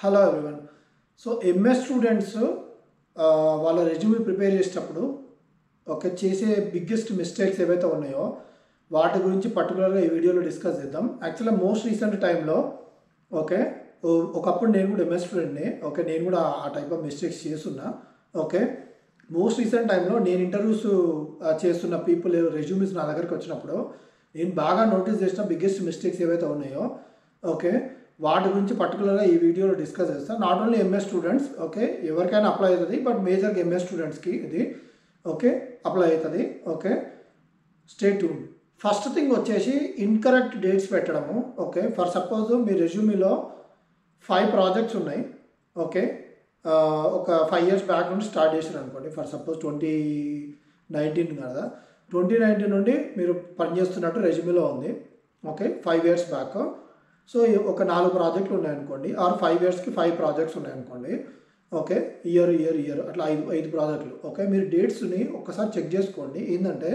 Hello everyone so MS students వాళ్ళ resume prepare చేసేటప్పుడు ఒక చేసే బిగ్గెస్ట్ మిస్టేక్స్ ఏవైతే ఉన్నాయో వాటి గురించి పర్టికులర్గా ఈ వీడియోలో డిస్కస్ చేద్దాం యాక్చువల్గా మోస్ట్ రీసెంట్ టైంలో ఓకే ఓ- ఒకప్పుడు నేను కూడా ఎంఎస్ స్టూడెంట్ని ఓకే నేను కూడా ఆ టైప్ ఆఫ్ మిస్టేక్స్ చేస్తున్నా ఓకే మోస్ట్ రీసెంట్ టైంలో నేను ఇంటర్వ్యూస్ చేస్తున్న పీపుల్ రెజ్యూమ్స్ నా దగ్గరికి వచ్చినప్పుడు నేను బాగా నోటీస్ చేసిన బిగ్గెస్ట్ మిస్టేక్స్ ఏవైతే ఉన్నాయో ఓకే వాటి గురించి పర్టికులర్గా ఈ వీడియోలో డిస్కస్ చేస్తాను not only MS students okay ఎవరికైనా అప్లై అవుతుంది బట్ మేజర్గా ఎంఎస్ స్టూడెంట్స్కి ఇది ఓకే అప్లై అవుతుంది okay stay tuned first thing వచ్చేసి ఇన్కరెక్ట్ డేట్స్ పెట్టడము ఓకే ఫర్ సపోజ్ మీ రెజ్యూమీలో ఫైవ్ ప్రాజెక్ట్స్ ఉన్నాయి ఓకే ఆ, ఒక ఫైవ్ ఇయర్స్ బ్యాక్ నుండి స్టార్ట్ చేశారు అనుకోండి ఫర్ సపోజ్ ట్వంటీ నైన్టీన్ కదా ట్వంటీ నైన్టీన్ నుండి మీరు పనిచేస్తున్నట్టు రెజ్యూమీలో ఉంది okay five years back so ఒక నాలుగు ప్రాజెక్టులు ఉన్నాయనుకోండి ఆర్ ఫైవ్ ఇయర్స్కి ఫైవ్ ప్రాజెక్ట్స్ ఉన్నాయనుకోండి ఓకే ఇయర్ ఇయర్ ఇయర్ అట్లా ఐదు ఐదు ప్రాజెక్టులు ఓకే మీరు డేట్స్ని ఒక్కసారి చెక్ చేసుకోండి ఏంటంటే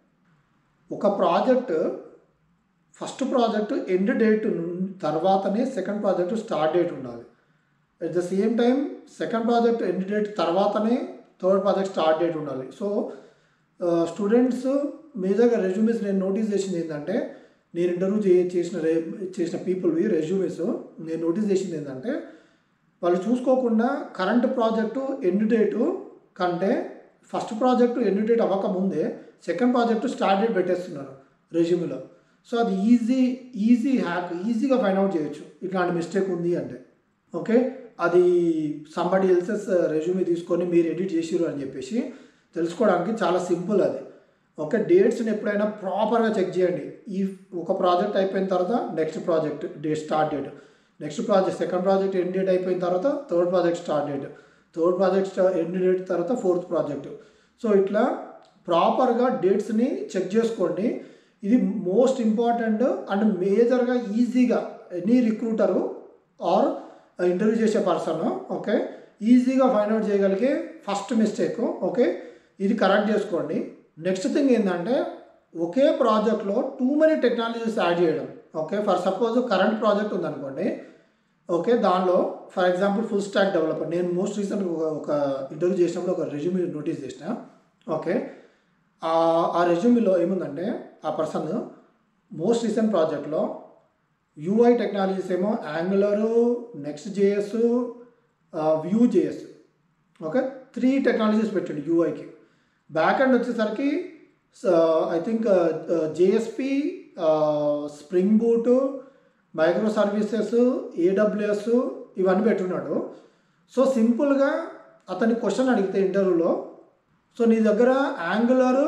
ఒక project first project end date తర్వాతనే సెకండ్ ప్రాజెక్ట్ స్టార్ట్ డేట్ ఉండాలి at the same time second project end date తర్వాతనే థర్డ్ ప్రాజెక్ట్ స్టార్ట్ డేట్ ఉండాలి సో స్టూడెంట్స్ మేజర్గా రెజ్యూమేస్ నేను నోటీస్ చేసింది ఏంటంటే నేను ఇంటర్వ్యూ చే చేసిన రే చేసిన పీపుల్వి రెజ్యూమేస్ నేను నోటీస్ చేసింది ఏంటంటే వాళ్ళు చూసుకోకుండా కరెంట్ ప్రాజెక్టు ఎండ్ డేటు కంటే ఫస్ట్ ప్రాజెక్టు ఎండ్ డేట్ అవ్వకముందే సెకండ్ ప్రాజెక్టు స్టార్ట్ డేట్ పెట్టేస్తున్నారు రెజ్యూమేలో సో అది ఈజీ ఈజీ హ్యాక్ ఈజీగా ఫైండ్ అవుట్ చేయొచ్చు ఇట్లాంటి మిస్టేక్ ఉంది అంటే ఓకే అది సంబడి ఎల్సెస్ రెజ్యూమే తీసుకొని మీరు ఎడిట్ చేసిరు అని చెప్పేసి తెలుసుకోవడానికి చాలా సింపుల్ అది ఓకే డేట్స్ని ఎప్పుడైనా ప్రాపర్గా చెక్ చేయండి ఈ ఒక ప్రాజెక్ట్ అయిపోయిన తర్వాత next project date start date next project second project end date అయిపోయిన తర్వాత third project start date third project end date తర్వాత ఫోర్త్ ప్రాజెక్ట్ సో ఇట్లా ప్రాపర్గా డేట్స్ని చెక్ చేసుకోండి ఇది మోస్ట్ ఇంపార్టెంట్ అండ్ మేజర్గా ఈజీగా ఎనీ రిక్రూటరు ఆర్ ఇంటర్వ్యూ చేసే పర్సన్ ఓకే ఈజీగా ఫైండ్ అవుట్ చేయగలిగే ఫస్ట్ మిస్టేక్ ఓకే ఇది కరెక్ట్ చేసుకోండి నెక్స్ట్ థింగ్ ఏంటంటే ఒకే ప్రాజెక్ట్లో టూ మెనీ టెక్నాలజీస్ యాడ్ చేయడం okay for suppose current project ఉందనుకోండి ఓకే దానిలో for example full stack developer నేను మోస్ట్ రీసెంట్ ఒక ఒక ఇంటర్వ్యూ చేసినప్పుడు ఒక రెజ్యూమ్ నోటీస్ చేసిన ఓకే ఆ- ఆ రెజ్యూమీలో ఏముందంటే ఆ పర్సన్ మోస్ట్ రీసెంట్ ప్రాజెక్ట్లో యూఐ టెక్నాలజీస్ ఏమో Angular next JS Vue JS okay three technologies పెట్టండి యూఐకి బ్యాక్ ఎండ్ వచ్చేసరికి I think JSP spring boot micro services AWS ఇవన్నీ పెట్టున్నాడు సో సింపుల్గా అతని క్వశ్చన్ అడిగితే ఇంటర్వ్యూలో సో నీ దగ్గర యాంగులర్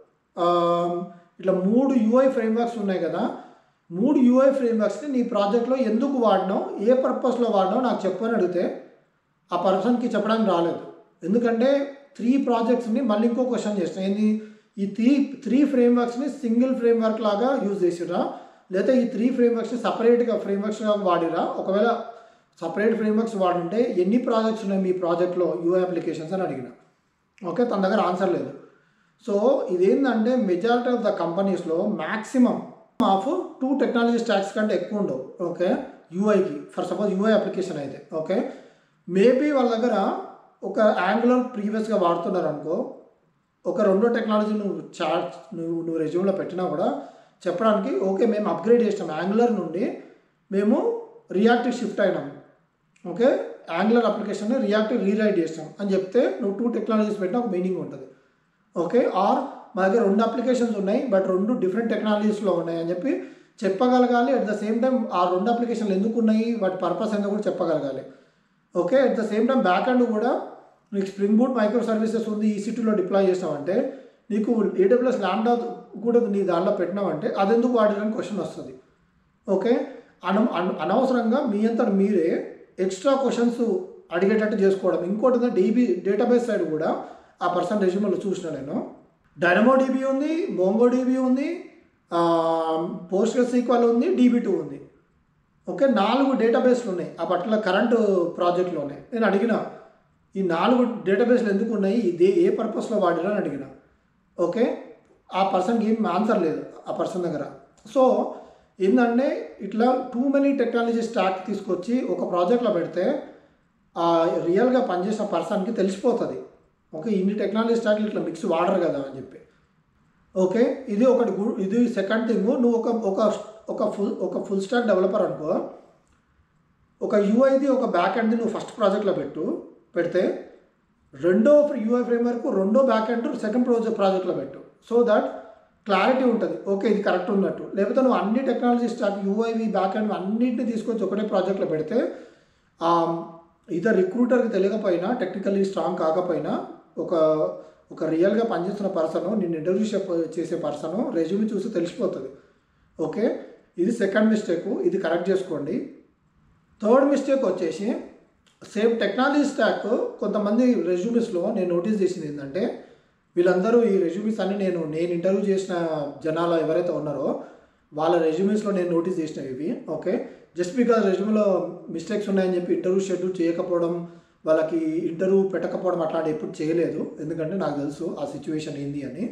ఇట్లా మూడు యూఐ ఫ్రేమ్వర్క్స్ ఉన్నాయి కదా మూడు యూఐ ఫ్రేమ్వర్క్స్ని నీ ప్రాజెక్ట్లో ఎందుకు వాడినావు ఏ పర్పస్లో వాడినావు నాకు చెప్పని అడిగితే ఆ పర్సన్కి చెప్పడానికి రాలేదు ఎందుకంటే త్రీ ప్రాజెక్ట్స్ని మళ్ళీ ఇంకో క్వశ్చన్ చేసిన ఏంది ఈ త్రీ త్రీ ఫ్రేమ్వర్క్స్ని సింగిల్ ఫ్రేమ్వర్క్ లాగా యూజ్ చేసిరా లేదా ఈ త్రీ ఫ్రేమ్వర్క్స్ని సపరేట్గా ఫ్రేమ్వర్క్స్గా వాడిరా ఒకవేళ సపరేట్ ఫ్రేమ్వర్క్స్ వాడుంటే ఎన్ని ప్రాజెక్ట్స్ ఉన్నాయి మీ ప్రాజెక్ట్లో యూఐ అప్లికేషన్స్ అని అడిగిన ఓకే తన దగ్గర ఆన్సర్ లేదు సో ఇదేంటంటే మెజారిటీ ఆఫ్ ద కంపెనీస్లో maximum of two technology stacks కంటే ఎక్కువ ఉండవు ఓకే యూఐకి ఫర్ సపోజ్ యూఐ అప్లికేషన్ అయితే ఓకే మేబీ వాళ్ళ దగ్గర ఒక యాంగులర్ ప్రీవియస్గా వాడుతున్నారు అనుకో ఒక రెండో టెక్నాలజీ నువ్వు చార్ట్ నువ్వు నువ్వు రెజ్యూమ్లో పెట్టినా కూడా చెప్పడానికి ఓకే మేము అప్గ్రేడ్ చేసినాం యాంగులర్ నుండి మేము రియాక్టివ్ షిఫ్ట్ అయినాం okay Angular application reactive rewrite చేస్తాం అని చెప్తే నువ్వు టూ టెక్నాలజీస్ పెట్టినా ఒక మీనింగ్ ఉంటుంది ఓకే ఆర్ మా దగ్గర రెండు అప్లికేషన్స్ ఉన్నాయి బట్ రెండు డిఫరెంట్ టెక్నాలజీస్లో ఉన్నాయి అని చెప్పి చెప్పగలగాలి అట్ ద సేమ్ టైం ఆ రెండు అప్లికేషన్లు ఎందుకు ఉన్నాయి వాటి పర్పస్ ఏందో కూడా చెప్పగలగాలి okay at the same time back end కూడా నీకు స్ప్రింగ్ బూట్ మైక్రో సర్వీసెస్ ఉంది ఈ సిటీలో డిప్లాయ్ చేస్తామంటే నీకు ఏడబ్ల్యూఎస్ ల్యాండా కూడా నీ దాంట్లో పెట్టినామంటే అది ఎందుకు వాడిరని క్వశ్చన్ వస్తుంది ఓకే అన అన- అనవసరంగా మీ అంతా మీరే ఎక్స్ట్రా క్వశ్చన్స్ అడిగేటట్టు చేసుకోవడం ఇంకోటి డీబీ డేటాబేస్ సైడ్ కూడా ఆ పర్సన్ రెజ్యూమలో చూసిన నేను డైనమో డీబీ ఉంది మోంగో డీబీ ఉంది పోస్ట్ సీక్వల్ ఉంది డీబీ టూ ఉంది ఓకే నాలుగు డేటాబేస్లు ఉన్నాయి ఆ పట్ల కరెంటు ప్రాజెక్ట్లోనే నేను అడిగిన ఈ నాలుగు డేటాబేస్లు ఎందుకు ఉన్నాయి ఇది ఏ పర్పస్లో వాడినా అని అడిగిన ఓకే ఆ పర్సన్కి ఏం ఆన్సర్ లేదు ఆ పర్సన్ దగ్గర సో ఏంటంటే ఇట్లా టూ మెనీ టెక్నాలజీ స్టాక్ తీసుకొచ్చి ఒక ప్రాజెక్ట్లో పెడితే ఆ రియల్గా పనిచేసిన పర్సన్కి తెలిసిపోతుంది ఓకే ఇన్ని టెక్నాలజీ స్టాక్లు ఇట్లా మిక్స్ వాడరు కదా అని చెప్పి ఓకే ఇది ఒకటి గు- ఇది సెకండ్ థింగ్ నువ్వు ఒక ఒక ఒక ఫుల్ ఒక ఫుల్ స్టాక్ డెవలపర్ అనుకో ఒక యూఐది ఒక బ్యాక్ ఎండ్ది నువ్వు ఫస్ట్ ప్రాజెక్ట్లో పెట్టు పెడితే రెండో యూఐ ఫ్రేమ్వర్క్ రెండో బ్యాక్ ఎండ్ సెకండ్ ప్రాజెక్ట్ ప్రాజెక్ట్లో పెట్టు సో దట్ క్లారిటీ ఉంటుంది ఓకే ఇది కరెక్ట్ ఉన్నట్టు లేకపోతే నువ్వు అన్ని టెక్నాలజీ స్టాక్ యూఐవి బ్యాక్ ఎండ్ అన్నింటిని తీసుకొచ్చి ఒకటే ప్రాజెక్ట్లో పెడితే ఇద్దరు రిక్రూటర్కి తెలియకపోయినా టెక్నికల్లీ స్ట్రాంగ్ కాకపోయినా ఒక ఒక రియల్గా పనిచేస్తున్న పర్సన్ నిన్ను ఇంటర్వ్యూ చేసే పర్సన్ రెజ్యూమ్ చూసి తెలిసిపోతుంది ఓకే ఇది సెకండ్ మిస్టేక్ ఇది కరెక్ట్ చేసుకోండి థర్డ్ మిస్టేక్ వచ్చేసి సేమ్ టెక్నాలజీ స్టాక్ కొంతమంది రెజ్యూమిస్లో నేను నోటీస్ చేసింది ఏంటంటే వీళ్ళందరూ ఈ రెజ్యూమిస్ అన్ని నేను నేను ఇంటర్వ్యూ చేసిన జనాలు ఎవరైతే ఉన్నారో వాళ్ళ రెజ్యూమిస్లో నేను నోటీస్ చేసినవి ఇవి ఓకే జస్ట్ బికాజ్ రెజ్యూమ్లో మిస్టేక్స్ ఉన్నాయని చెప్పి ఇంటర్వ్యూ షెడ్యూల్ చేయకపోవడం వాళ్ళకి ఇంటర్వ్యూ పెట్టకపోవడం అట్లాంటి ఎప్పుడు చేయలేదు ఎందుకంటే నాకు తెలుసు ఆ సిచ్యువేషన్ ఏంది అని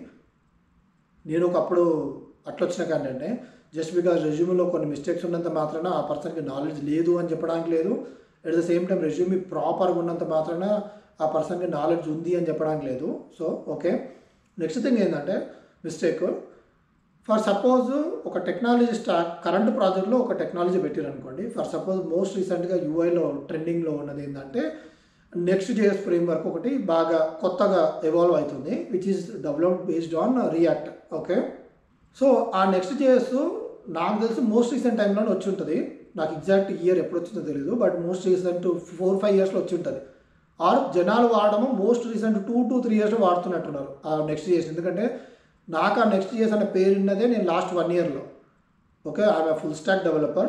నేను ఒకప్పుడు అట్లా వచ్చిన కంటే జస్ట్ బికాజ్ రెజ్యూమ్లో కొన్ని మిస్టేక్స్ ఉన్నంత మాత్రాన ఆ పర్సన్కి నాలెడ్జ్ లేదు అని చెప్పడానికి లేదు at the same time resume ప్రాపర్గా ఉన్నంత మాత్రాన ఆ పర్సన్కి నాలెడ్జ్ ఉంది అని చెప్పడానికి లేదు సో ఓకే నెక్స్ట్ థింగ్ ఏంటంటే మిస్టేక్ ఫర్ సపోజ్ ఒక టెక్నాలజీ స్టాక్ కరెంట్ ప్రాజెక్ట్లో ఒక టెక్నాలజీ పెట్టారు అనుకోండి ఫర్ సపోజ్ మోస్ట్ రీసెంట్గా యూఐలో ట్రెండింగ్లో ఉన్నది ఏంటంటే నెక్స్ట్ జేఎస్ ఫ్రేమ్ వర్క్ ఒకటి బాగా కొత్తగా ఎవాల్వ్ అవుతుంది which is developed based on React okay so ఆ నెక్స్ట్ జేఎస్ నాకు తెలిసి మోస్ట్ రీసెంట్ టైంలోనే వచ్చి ఉంటుంది నాకు ఎగ్జాక్ట్ ఇయర్ ఎప్పుడు వచ్చిందో తెలియదు but most recent four five ఇయర్స్లో వచ్చి ఉంటుంది ఆర్ జనాలు వాడడము most recent two to three ఇయర్స్లో వాడుతున్నట్టున్నారు ఆ నెక్స్ట్ ఇయర్స్ ఎందుకంటే నాకు ఆ నెక్స్ట్ ఇయర్స్ అనే పేరు ఉన్నదే నేను లాస్ట్ వన్ ఇయర్లో okay I'm full stack developer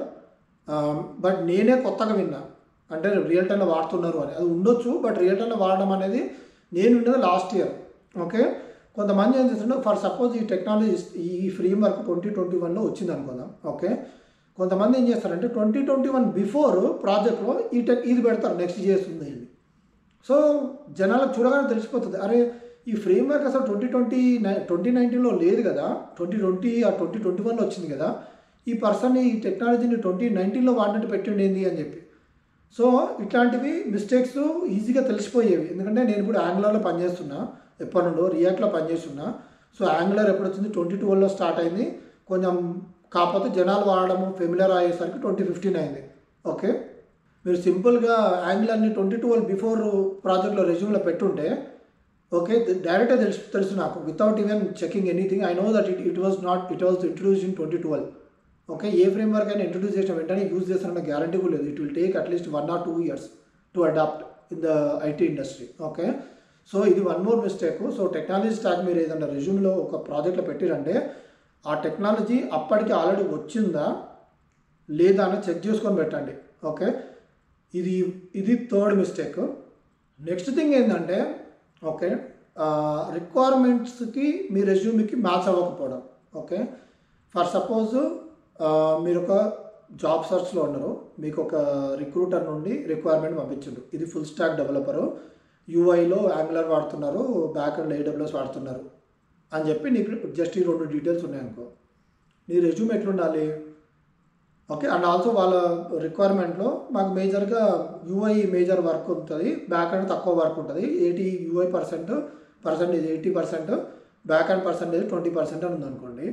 but నేనే కొత్తగా విన్నా అంటే రియల్ టైంలో వాడుతున్నారు అని అది ఉండొచ్చు బట్ రియల్ టైంలో వాడడం అనేది నేను విన్నది లాస్ట్ ఇయర్ ఓకే కొంతమంది ఏం చేస్తుంటే ఫర్ సపోజ్ ఈ టెక్నాలజీ ఈ ఫ్రేమ్ వర్క్ ట్వంటీ ట్వంటీ వన్లో వచ్చింది అనుకుందాం ఓకే కొంతమంది ఏం చేస్తారంటే ట్వంటీ ట్వంటీ వన్ బిఫోర్ ప్రాజెక్ట్లో ఈ టెక్ ఇది పెడతారు నెక్స్ట్ చేస్తుంది ఇది సో జనాలకు చూడగానే తెలిసిపోతుంది అరే ఈ ఫ్రేమ్ వర్క్ అసలు ట్వంటీ ట్వంటీ నై ట్వంటీ నైన్టీన్లో లేదు కదా ట్వంటీ ట్వంటీ ఆ ట్వంటీ ట్వంటీ వన్లో వచ్చింది కదా ఈ పర్సన్ ఈ టెక్నాలజీని ట్వంటీ నైన్టీన్లో వాడినట్టు పెట్టిండేంది అని చెప్పి సో ఇట్లాంటివి మిస్టేక్స్ ఈజీగా తెలిసిపోయేవి ఎందుకంటే నేను ఇప్పుడు యాంగులర్లో పనిచేస్తున్నా ఎప్పటి నుండో రియాక్ట్లో పనిచేస్తున్నా సో యాంగులర్ ఎప్పుడు వచ్చింది ట్వంటీ టూలో స్టార్ట్ అయింది కొంచెం కాకపోతే జనాలు వాడడము ఫెమిలర్ అయ్యేసరికి ట్వంటీ ఫిఫ్టీన్ అయింది ఓకే మీరు సింపుల్గా యాంగులర్ని ట్వంటీ ట్వెల్వ్ బిఫోర్ ప్రాజెక్ట్లో రెజ్యూమ్లో పెట్టుంటే ఓకే డైరెక్ట్గా తెలుసు తెలుసు నాకు without even checking anything I know that it it was not it was introduce in twenty twelve okay a framework అయినా ఇంట్రడ్యూస్ చేసిన వెంటనే యూజ్ చేస్తారన్న గ్యారంటీ కూడా లేదు it will take at least one or two years to adapt in the IT industry okay so ఇది one more mistake so technology stack మీరు ఏదైనా రెజ్యూమ్లో ఒక ప్రాజెక్ట్లో పెట్టిరంటే ఆ టెక్నాలజీ అప్పటికి ఆల్రెడీ వచ్చిందా లేదా అని చెక్ చేసుకొని పెట్టండి ఓకే ఇది ఇది థర్డ్ మిస్టేక్ నెక్స్ట్ థింగ్ ఏంటంటే ఓకే రిక్వైర్మెంట్స్కి మీ రెజ్యూమ్కి మ్యాచ్ అవ్వకపోవడం ఓకే ఫర్ సపోజ్ మీరు ఒక జాబ్ సర్చ్లో ఉన్నారు మీకు ఒక రిక్రూటర్ నుండి రిక్వైర్మెంట్ పంపించండు ఇది ఫుల్ స్టాక్ డెవలపరు యూఐలో యాంగులర్ వాడుతున్నారు బ్యాక్ అండ్ ఏడబ్ల్యూఎస్ వాడుతున్నారు అని చెప్పి నీకు జస్ట్ ఈ రెండు డీటెయిల్స్ ఉన్నాయనుకో నీ రెజ్యూమ్ ఎట్లుండాలి ఓకే అండ్ ఆల్సో వాళ్ళ రిక్వైర్మెంట్లో మాకు మేజర్గా యూఐ మేజర్ వర్క్ ఉంటుంది బ్యాక్ అండ్ తక్కువ వర్క్ ఉంటుంది eighty UI percent percentage eighty percent back end percentage twenty percent అని ఉందనుకోండి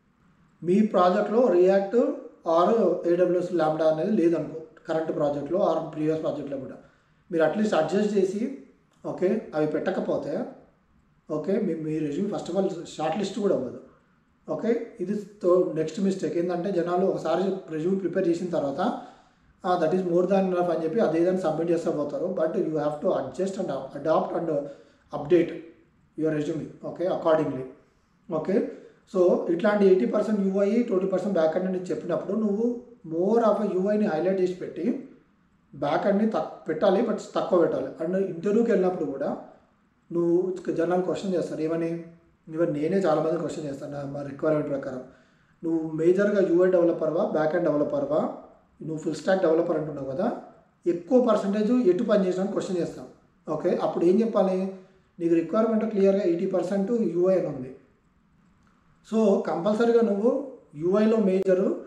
మీ ప్రాజెక్ట్లో రియాక్ట్ ఆర్ ఏడబ్ల్యూఎస్ ల్యాండా అనేది లేదనుకో కరెంట్ ప్రాజెక్ట్లో ఆర్ ప్రీవియస్ ప్రాజెక్ట్లో కూడా మీరు అట్లీస్ట్ అడ్జస్ట్ చేసి ఓకే అవి పెట్టకపోతే ఓకే మీ మీ resume first of all shortlist కూడా అవ్వదు ఓకే ఇది నెక్స్ట్ మిస్టేక్ ఏంటంటే జనాలు ఒకసారి రెజ్యూమ్ ప్రిపేర్ చేసిన తర్వాత that is more than enough అని చెప్పి అదేదని సబ్మిట్ చేస్తూ పోతారు but you have to adjust and adapt and update your resume okay accordingly okay so ఇట్లాంటి eighty percent UI twenty percent back end అని చెప్పినప్పుడు నువ్వు మోర్ ఆఫ్ యూఐని హైలైట్ చేసి పెట్టి బ్యాక్ అండ్ని తక్ పెట్టాలి బట్ తక్కువ పెట్టాలి అండ్ ఇంటర్వ్యూకి వెళ్ళినప్పుడు కూడా నువ్వు జనాలు క్వశ్చన్ చేస్తారు ఏమని ఈవెన్ నేనే చాలామంది క్వశ్చన్ చేస్తాను నా- మా రిక్వైర్మెంట్ ప్రకారం నువ్వు మేజర్గా యూఐ డెవలపర్వా బ్యాక్ అండ్ డెవలపర్వా నువ్వు ఫుల్ స్టాక్ డెవలపర్ అంటున్నావు కదా ఎక్కువ పర్సంటేజ్ ఎటు పని చేసినా క్వశ్చన్ చేస్తాం ఓకే అప్పుడు ఏం చెప్పాలి నీకు రిక్వైర్మెంట్ క్లియర్గా ఎయిటీ పర్సెంట్ యూఐ అని ఉంది సో కంపల్సరీగా నువ్వు యూఐలో మేజరు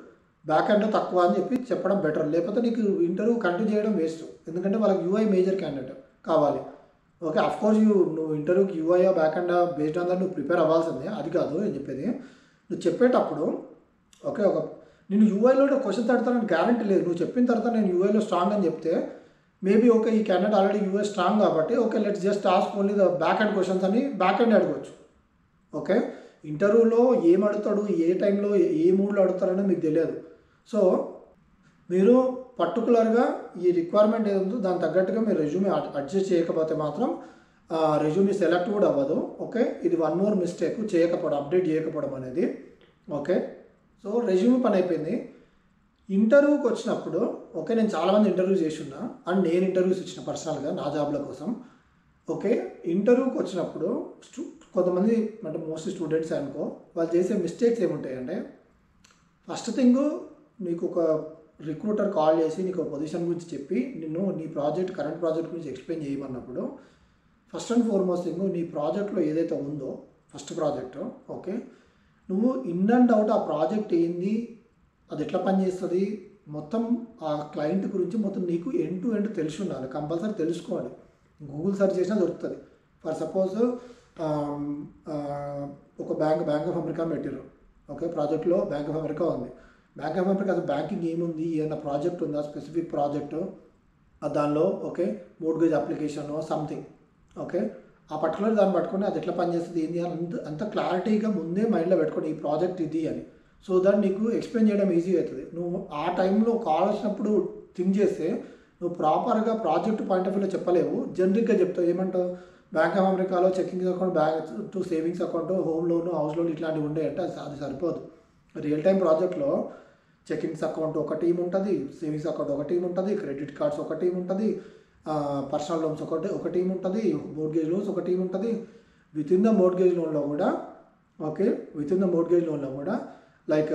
బ్యాక్ అండ్ తక్కువ అని చెప్పి చెప్పడం బెటర్ లేకపోతే నీకు ఇంటర్వ్యూ కంటిన్యూ చేయడం వేస్ట్ ఎందుకంటే వాళ్ళకి యూఐ మేజర్ క్యాండిడేట్ కావాలి ఓకే అఫ్ కోర్స్ యూ నువ్వు ఇంటర్వ్యూకి UI back end based on that నువ్వు ప్రిపేర్ అవ్వాల్సిందే అది కాదు నేను చెప్పేది నువ్వు చెప్పేటప్పుడు ఓకే ఒక నేను యూఐలో క్వశ్చన్స్ అడతానని గ్యారంటీ లేదు నువ్వు చెప్పిన తర్వాత నేను యూఐలో స్ట్రాంగ్ అని చెప్తే మేబీ ఓకే ఈ క్యాండిడేట్ ఆల్రెడీ యూఐ స్ట్రాంగ్ కాబట్టి okay let's just ask only the back end questions అని బ్యాక్ అండ్ అడగవచ్చు ఓకే ఇంటర్వ్యూలో ఏం అడుగుతాడు ఏ టైంలో ఏ మూడ్లో అడుగుతారని మీకు తెలియదు సో మీరు పర్టికులర్గా ఈ రిక్వైర్మెంట్ ఏదో దాని తగ్గట్టుగా మీరు రెజ్యూమే అడ్జస్ట్ చేయకపోతే మాత్రం రెజ్యూమే సెలెక్ట్ కూడా అవ్వదు ఓకే ఇది వన్ మోర్ మిస్టేక్ చేయకపోవడం అప్డేట్ చేయకపోవడం అనేది ఓకే సో రెజ్యూమే పని అయిపోయింది ఇంటర్వ్యూకి వచ్చినప్పుడు ఓకే నేను చాలామంది ఇంటర్వ్యూస్ చేసి ఉన్నా అండ్ నేను ఇంటర్వ్యూస్ ఇచ్చిన పర్సనల్గా నా జాబ్ల కోసం ఓకే ఇంటర్వ్యూకి వచ్చినప్పుడు స్టూ కొంతమంది అంటే మోస్ట్లీ స్టూడెంట్స్ అనుకో వాళ్ళు చేసే మిస్టేక్స్ ఏముంటాయంటే ఫస్ట్ థింగ్ నీకు ఒక రిక్రూటర్ కాల్ చేసి నీకు ఒక పొజిషన్ గురించి చెప్పి నిన్ను నీ ప్రాజెక్ట్ కరెంట్ ప్రాజెక్ట్ గురించి ఎక్స్ప్లెయిన్ చేయమన్నప్పుడు ఫస్ట్ అండ్ ఫార్మోస్ట్ థింగ్ నీ ప్రాజెక్ట్లో ఏదైతే ఉందో ఫస్ట్ ప్రాజెక్ట్ ఓకే నువ్వు ఇన్ అండ్ అవుట్ ఆ ప్రాజెక్ట్ ఏంది అది ఎట్లా పనిచేస్తుంది మొత్తం ఆ క్లయింట్ గురించి మొత్తం నీకు ఎండ్ టు ఎండ్ తెలిసి ఉండాలి కంపల్సరీ తెలుసుకోండి గూగుల్ సెర్చ్ చేసినా దొరుకుతుంది ఫర్ సపోజ్ ఒక బ్యాంక్ బ్యాంక్ ఆఫ్ అమెరికా పెట్టారు ఓకే ప్రాజెక్ట్లో బ్యాంక్ ఆఫ్ అమెరికా ఉంది బ్యాంక్ ఆఫ్ అమెరికా అది బ్యాంకింగ్ ఏముంది ఏదైనా ప్రాజెక్ట్ ఉందా స్పెసిఫిక్ ప్రాజెక్టు దానిలో okay mortgage application something okay ఆ పర్టికులర్ దాన్ని పట్టుకొని అది ఎట్లా పనిచేస్తుంది ఏంది అని అంత అంత క్లారిటీగా ముందే మైండ్లో పెట్టుకొని ఈ ప్రాజెక్ట్ ఇది అని సో దాన్ని నీకు ఎక్స్ప్లెయిన్ చేయడం ఈజీ అవుతుంది నువ్వు ఆ టైంలో కాల్ వచ్చినప్పుడు థింక్ చేస్తే నువ్వు ప్రాపర్గా ప్రాజెక్ట్ పాయింట్ ఆఫ్ వ్యూలో చెప్పలేవు జనరిక్గా చెప్తావు ఏమంటావు బ్యాంక్ ఆఫ్ అమెరికాలో checking account bank to savings account home loan house loan ఇట్లాంటివి ఉండే అంటే అది సరిపోదు రియల్ టైం ప్రాజెక్ట్లో చెకింగ్స్ అకౌంట్ ఒక టీం ఉంటుంది సేవింగ్స్ అకౌంట్ ఒక టీం ఉంటుంది క్రెడిట్ కార్డ్స్ ఒక టీం ఉంటుంది పర్సనల్ లోన్స్ ఒకటి ఒక టీం ఉంటుంది మోర్గేజ్ లోన్స్ ఒక టీం ఉంటుంది విత్ ఇన్ ద మోర్గేజ్ లోన్లో కూడా ఓకే విత్ ఇన్ ద మోర్గేజ్ లోన్లో కూడా లైక్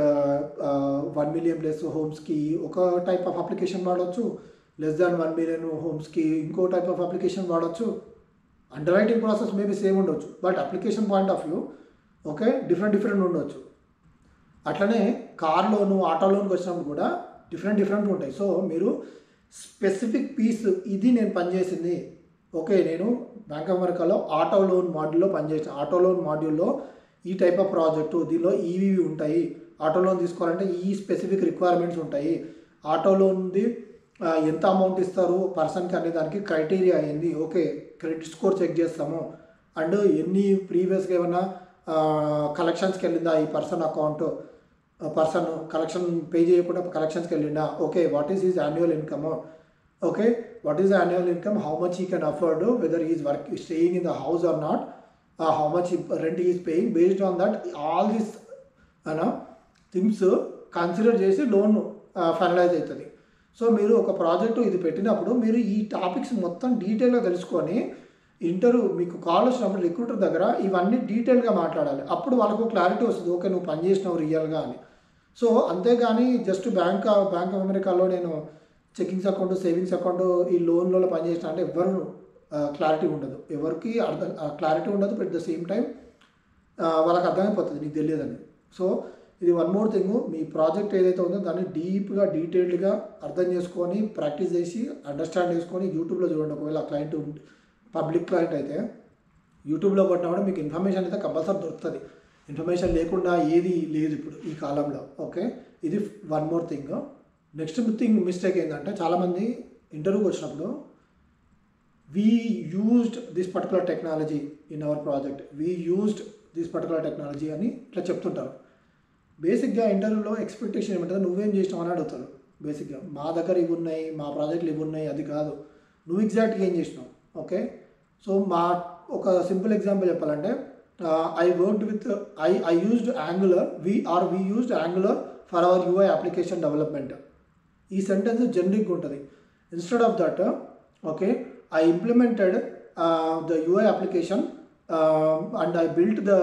వన్ మిలియన్ ప్లస్ హోమ్స్కి ఒక టైప్ ఆఫ్ అప్లికేషన్ వాడవచ్చు లెస్ దాన్ వన్ మిలియన్ హోమ్స్కి ఇంకో టైప్ ఆఫ్ అప్లికేషన్ వాడవచ్చు underwriting process maybe same ఉండొచ్చు but application point of view okay different different ఉండొచ్చు అట్లనే కార్ లోను ఆటో లోన్కి వచ్చినప్పుడు కూడా డిఫరెంట్ డిఫరెంట్ ఉంటాయి సో మీరు స్పెసిఫిక్ పీస్ ఇది నేను పనిచేసింది ఓకే నేను బ్యాంక్ ఆఫ్ అమెరికాలో ఆటో లోన్ మాడ్యూల్లో పనిచేసిన ఆటో లోన్ మాడ్యూల్లో ఈ టైప్ ఆఫ్ ప్రాజెక్టు దీనిలో ఈవీ ఉంటాయి ఆటో లోన్ తీసుకోవాలంటే ఈ స్పెసిఫిక్ రిక్వైర్మెంట్స్ ఉంటాయి ఆటో లోన్ది ఎంత అమౌంట్ ఇస్తారు పర్సన్కి అనే దానికి క్రైటీరియా అయింది ఓకే క్రెడిట్ స్కోర్ చెక్ చేస్తాము అండ్ ఎన్ని ప్రీవియస్గా ఏమైనా కలెక్షన్స్కి వెళ్ళిందా ఈ person account person collection pay చేయకుండా కలెక్షన్స్కి వెళ్ళిందా okay what is is annual income okay what is annual income how much he can afford whether is work staying in the house or not how much rent is paying based on that all this and things consider చేసి loan finalize అవుతుంది so మీరు ఒక project ఇది పెట్టినప్పుడు మీరు ఈ topics మొత్తం డీటెయిల్గా తెలుసుకొని ఇంటర్వ్యూ మీకు కాల్ వచ్చినప్పుడు రిక్రూటర్ దగ్గర ఇవన్నీ డీటెయిల్గా మాట్లాడాలి అప్పుడు వాళ్ళకు క్లారిటీ వస్తుంది ఓకే నువ్వు పని చేసినావు రియల్గా అని సో అంతేగాని జస్ట్ బ్యాంక్ బ్యాంక్ ఆఫ్ అమెరికాలో నేను చెకింగ్స్ అకౌంట్ సేవింగ్స్ అకౌంట్ ఈ లోన్లలో పనిచేసిన అంటే ఎవరు క్లారిటీ ఉండదు ఎవరికి అర్థం క్లారిటీ ఉండదు బట్ ద సేమ్ టైం వాళ్ళకి అర్థమైపోతుంది నీకు తెలియదని సో ఇది వన్ మోర్ థింగ్ మీ ప్రాజెక్ట్ ఏదైతే ఉందో దాన్ని డీప్గా డీటెయిల్డ్గా అర్థం చేసుకొని ప్రాక్టీస్ చేసి అండర్స్టాండ్ చేసుకొని యూట్యూబ్లో చూడండి ఒకవేళ క్లయింట్ పబ్లిక్ క్లయింట్ అయితే యూట్యూబ్లో కొట్టినా కూడా మీకు ఇన్ఫర్మేషన్ అయితే కంపల్సరీ దొరుకుతుంది ఇన్ఫర్మేషన్ లేకుండా ఏది లేదు ఇప్పుడు ఈ కాలంలో ఓకే ఇది one more thing next thing mistake ఏంటంటే చాలామంది ఇంటర్వ్యూకి వచ్చినప్పుడు we used this particular technology in our project we used this particular technology అని ఇట్లా చెప్తుంటారు బేసిక్గా ఇంటర్వ్యూలో ఎక్స్పెక్టేషన్ ఏమంటుంది నువ్వేం చేసినావు అని అడుగుతారు బేసిక్గా మా దగ్గర ఇవి ఉన్నాయి మా ప్రాజెక్టులు ఇవి ఉన్నాయి అది కాదు నువ్వు ఎగ్జాక్ట్గా ఏం చేసినావు ఓకే సో మా ఒక సింపుల్ ఎగ్జాంపుల్ చెప్పాలంటే I worked with I I used Angular we are we used Angular for our UI application development ఈ సెంటెన్స్ జనరిక్గా ఉంటుంది instead of that okay I implemented the UI application and I built the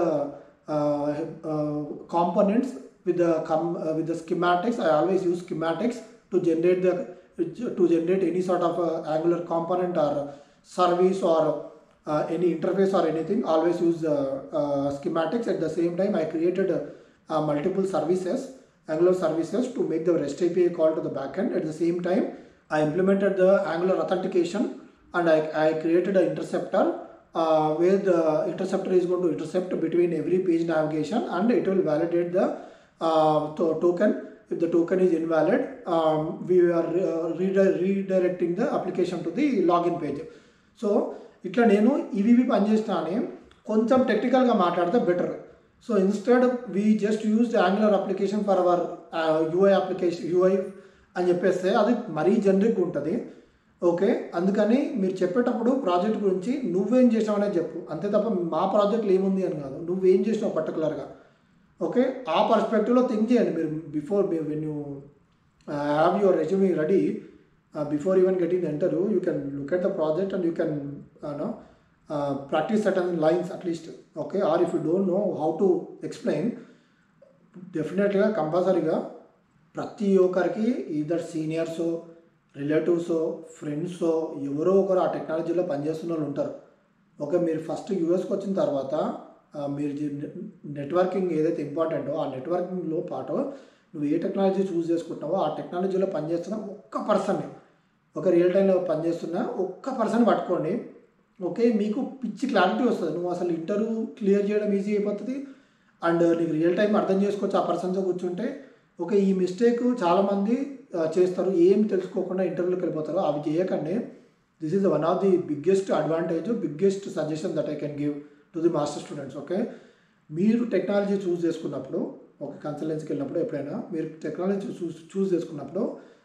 components with the com- uh, with the schematics i always use schematics to generate the to generate any sort of uh, angular component or service or uh, any interface or anything always use uh, uh, schematics at the same time i created uh, uh, multiple services Angular services to make the REST API call to the backend. At the same time, I implemented the Angular authentication and I, I created an interceptor uh, where the interceptor is going to intercept between every page navigation and it will validate the uh, to- token. If the token is invalid, um, we are uh, redi- redirecting the application to the login page. So ఇట్లా నేను ఇవి ఇవి పనిచేస్తా అని కొంచెం టెక్నికల్గా మాట్లాడితే better so instead we just use Angular application for our UI application UI అని చెప్పేస్తే అది మరీ జనరిక్ ఉంటుంది ఓకే అందుకని మీరు చెప్పేటప్పుడు ప్రాజెక్ట్ గురించి నువ్వేం చేసావు అనేది చెప్పు అంతే తప్ప మా ప్రాజెక్ట్లో ఏముంది అని కాదు నువ్వేం చేసినావు పర్టికులర్గా ఓకే ఆ పర్స్పెక్టివ్లో థింక్ చేయండి మీరు before when you have your resume ready before even getting the interview you can look at the project and you can know practice certain lines at least okay or if you don't know how to explain డెఫినెట్గా కంపల్సరీగా ప్రతి ఒక్కరికి either seniors relatives friends ఎవరో ఒకరు ఆ టెక్నాలజీలో పనిచేస్తున్న వాళ్ళు ఉంటారు ఓకే మీరు ఫస్ట్ యూఎస్కి వచ్చిన తర్వాత ఆ, మీరు నెట్వర్కింగ్ ఏదైతే ఇంపార్టెంటో ఆ నెట్వర్కింగ్లో పాటు నువ్వు ఏ టెక్నాలజీ చూస్ చేసుకుంటున్నావో ఆ టెక్నాలజీలో పనిచేస్తున్న ఒక్క పర్సన్ని ఒక రియల్ టైంలో పనిచేస్తున్న ఒక్క పర్సన్ పట్టుకోండి ఓకే మీకు పిచ్చి క్లారిటీ వస్తుంది నువ్వు అసలు ఇంటర్వ్యూ క్లియర్ చేయడం ఈజీ అయిపోతుంది అండ్ నీకు రియల్ టైం అర్థం చేసుకోవచ్చు ఆ పర్సన్తో కూర్చుంటే ఓకే ఈ మిస్టేక్ చాలామంది ఆ, చేస్తారు ఏం తెలుసుకోకుండా ఇంటర్వ్యూలోకి వెళ్ళిపోతారు అవి చేయకండి this is one of the biggest advantage biggest suggestion that I can give to the master students okay మీరు టెక్నాలజీ చూస్ చేసుకున్నప్పుడు ఒక కన్సల్టెన్సీకి వెళ్ళినప్పుడు ఎప్పుడైనా మీరు టెక్నాలజీ చూస్ చూస్ చేసుకున్నప్పుడు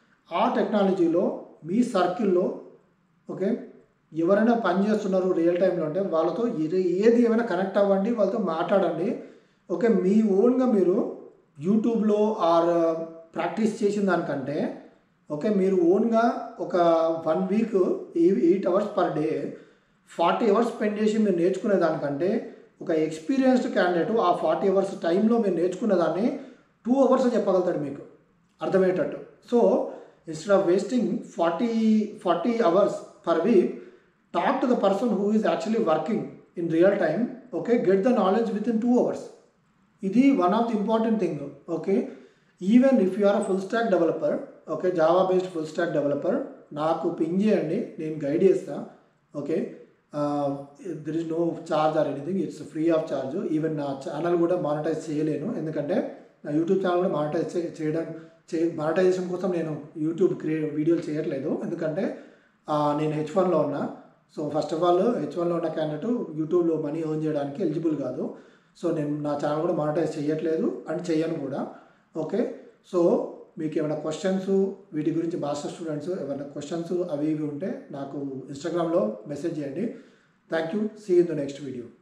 ఆ టెక్నాలజీలో మీ సర్కిల్లో ఓకే ఎవరైనా పని చేస్తున్నారు రియల్ టైంలో అంటే వాళ్ళతో ఏది ఏది ఏమైనా కనెక్ట్ అవ్వండి వాళ్ళతో మాట్లాడండి ఓకే మీ ఓన్గా మీరు యూట్యూబ్లో ఆర్ ప్రాక్టీస్ చేసిన దానికంటే ఓకే మీరు ఓన్గా ఒక one week eight hours per day forty hours spend చేసి మీరు నేర్చుకునే దానికంటే ఒక ఎక్స్పీరియన్స్డ్ క్యాండిడేట్ ఆ ఫార్టీ అవర్స్ టైంలో మీరు నేర్చుకున్న దాన్ని టూ అవర్స్ చెప్పగలుగుతాడు మీకు అర్థమయ్యేటట్టు so instead of wasting forty forty hours per week talk to the person who is actually working in real time okay get the knowledge with in two hours ఇది one of the important thing okay even if you are a full stack developer okay java based full stack developer నాకు ping చేయండి నేను guide చేస్తా okay there is no charge or anything it's free of charge even నా channel కూడా monetize చేయలేను ఎందుకంటే నా YouTube channel కూడా మానిటైజ్ చేయడం చే మానిటైజేషన్ కోసం నేను యూట్యూబ్ క్రియే వీడియోలు చేయట్లేదు ఎందుకంటే ఆ, నేను హెచ్ వన్లో ఉన్నా so first of all H వన్లో ఉన్న క్యాండిడేట్ యూట్యూబ్లో మనీ ఎర్న్ చేయడానికి ఎలిజిబుల్ కాదు సో నేను నా ఛానల్ కూడా మానిటైజ్ చేయట్లేదు అండ్ చేయను కూడా ఓకే సో మీకు ఏమైనా క్వశ్చన్స్ వీటి గురించి మాస్టర్ స్టూడెంట్స్ ఏమైనా క్వశ్చన్స్ అవి ఇవి ఉంటే నాకు ఇన్స్టాగ్రామ్లో మెసేజ్ చేయండి thank you see in the next video